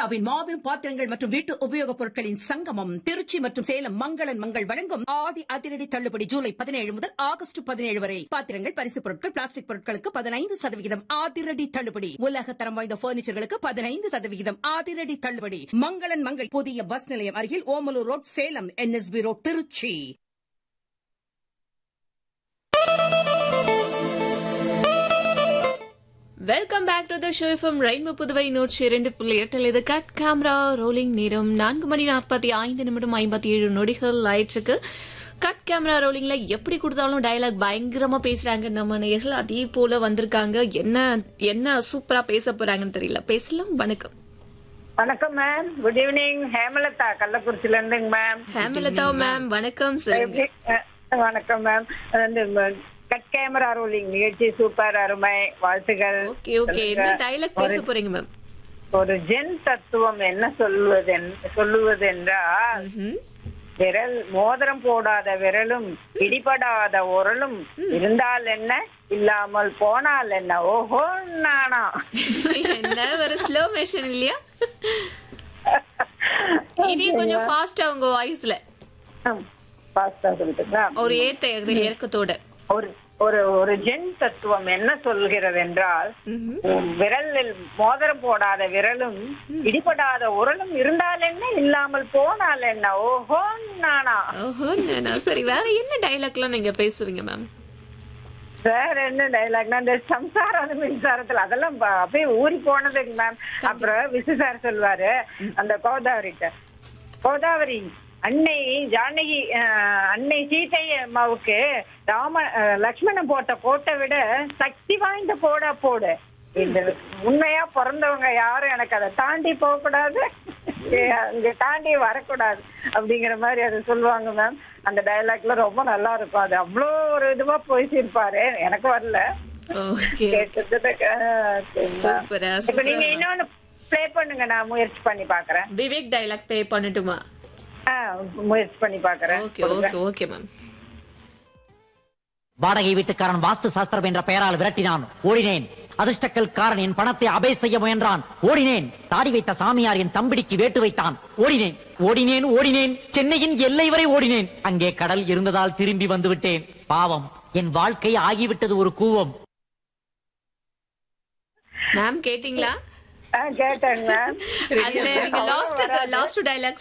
இந்தியாவின் மாபெரும் பாத்திரங்கள் மற்றும் வீட்டு உபயோகப் பொருட்களின் சங்கமம் திருச்சி மற்றும் சேலம் மங்களன் மங்கள் வழங்கும் ஆடி அதிரடி தள்ளுபடி ஜூலை பதினேழு முதல் ஆகஸ்ட் பதினேழு வரை பாத்திரங்கள் பரிசுப் பொருட்கள் பிளாஸ்டிக் பொருட்களுக்கு பதினைந்து சதவிகிதம் அதிரடி தள்ளுபடி உலக தரம் வாய்ந்த பர்னிச்சர்களுக்கு பதினைந்து சதவிகிதம் அதிரடி தள்ளுபடி மங்களன் மங்கள் புதிய பஸ் நிலையம் அருகில் Omalur road Salem NSP road Tiruchi welcome back to the show from rainbow Puduvai நூற்றி இரண்டு புள்ளி எட்டில் இது கட் கேமரா ரோலிங் நேரம் நான்கு மணி நாற்பத்தி ஐந்து நிமிடம் ஐம்பத்தி ஏழு நொடிகள் ஆயிடுச்சுக்கு கட் கேமரா ரோலிங்ல எப்படி கொடுத்தாலும் டயலாக் பயங்கரமா பேசுறாங்க நம்ம நேர்கள் அதே போல வந்திருக்காங்க என்ன என்ன சூப்பரா பேச போறாங்கன்னு தெரியல பேசலாம் வணக்கம் வணக்கம் மேம் குட் ஈவினிங் ஹேமலதா கள்ளக்குறிச்சில இருந்துங்க மேம் ஹேமலதா மேம் வணக்கம் சார் எப்படி அஹ், வணக்கம் மேம் வந்து கட் கேமரா ரோலிங் நிகழ்ச்சி சூப்பர் அருமை வாழ்த்துகள் ஓகே ஓகே என்ன டைலாக் பேச போறீங்க மேம் ஒரு ஜென் தத்துவம் என்ன சொல்லுவது என்- சொல்லுவது என்றால் விரல் மோதிரம் போடாத விரலும் இடிபடாத உரலும் இருந்தால் என்ன இல்லாமல் போனால் என்ன ஓஹோ நானா என்ன ஒரு ஸ்லோ மேஷன் இல்லையா இதே கொஞ்சம் ஃபாஸ்டா உங்க வாய்ஸ்ல பாஸ்தா சொல்லிட்டுங்களா ஒரு ஏத்த இறக்கத்தோட ஒரு ஒரு ஒரு ஜென் தத்துவம் என்ன சொல்கிறது என்றால் உம், விரலில் மோதிரம் போடாத விரலும் இடிபடாத உரலும் இருந்தால் என்ன இல்லாமல் போனால் என்ன ஓஹோ நானா ஓஹோ நானா சரி வேற என்ன டைலாக்லாம் நீங்க பேசுவீங்க மேம் வேற என்ன டைலாக்னா இந்த சம்சாரம் அந்த மின்சாரத்துல அதெல்லாம் ப- அப்படியே ஊறி போனதுங்க மேம் அப்புறம் விசு சார் சொல்வாரு அந்த கோதாவரிட்ட கோதாவரி அன்னை ஜானகி அஹ், அன்னை சீதை அம்மாவுக்கு ராம அஹ், லக்ஷ்மணன் போட்ட கோட்டை விட சக்தி வாய்ந்த போடா போடு இந்த உண்மையா பிறந்தவங்க யாரும் எனக்கு அதை தாண்டி போக கூடாது இங்க தாண்டி வரக்கூடாது அப்படிங்கிற மாதிரி அதை சொல்லுவாங்க மேம் அந்த டயலாக்ல ரொம்ப நல்லா இருக்கும் அது அவ்வளோ ஒரு இதுவா பேசியிருப்பாரு எனக்கு வரல ஓகே கேட்டதுக்கு, அஹ், சரிங்களா? சூப்பரா இப்ப நீங்க இன்னொன்னு ப்ளே பண்ணுங்க நான் முயற்சி பண்ணி பாக்குறேன் விவேக் டைலாக் பே பண்ணட்டுமா ஆஹ் முயற்சி பண்ணி பாக்குறேன் ஓகே ஓகே ஓகே மேம் வாடகை வீட்டுக்காரன் வாஸ்து சாஸ்திரம் என்ற பெயரால் விரட்டினான் ஓடினேன் அதிர்ஷ்டக்கல்காரன் என் பணத்தை அபே செய்ய முயன்றான் ஓடினேன் தாடி வைத்த சாமியார் என் தம்பிடிக்கு வேட்டு வைத்தான் ஓடினேன் ஓடினேன் ஓடினேன் சென்னையின் எல்லை வரை ஓடினேன் அங்கே கடல் இருந்ததால் திரும்பி வந்து விட்டேன் பாவம் என் வாழ்க்கை ஆகிவிட்டது ஒரு கூவம் மேம் கேட்டிங்களா ஆஹ் கேட்டேங்க மேம் அதுல நீங்க லாஸ்ட் லாஸ்ட் டைலாக்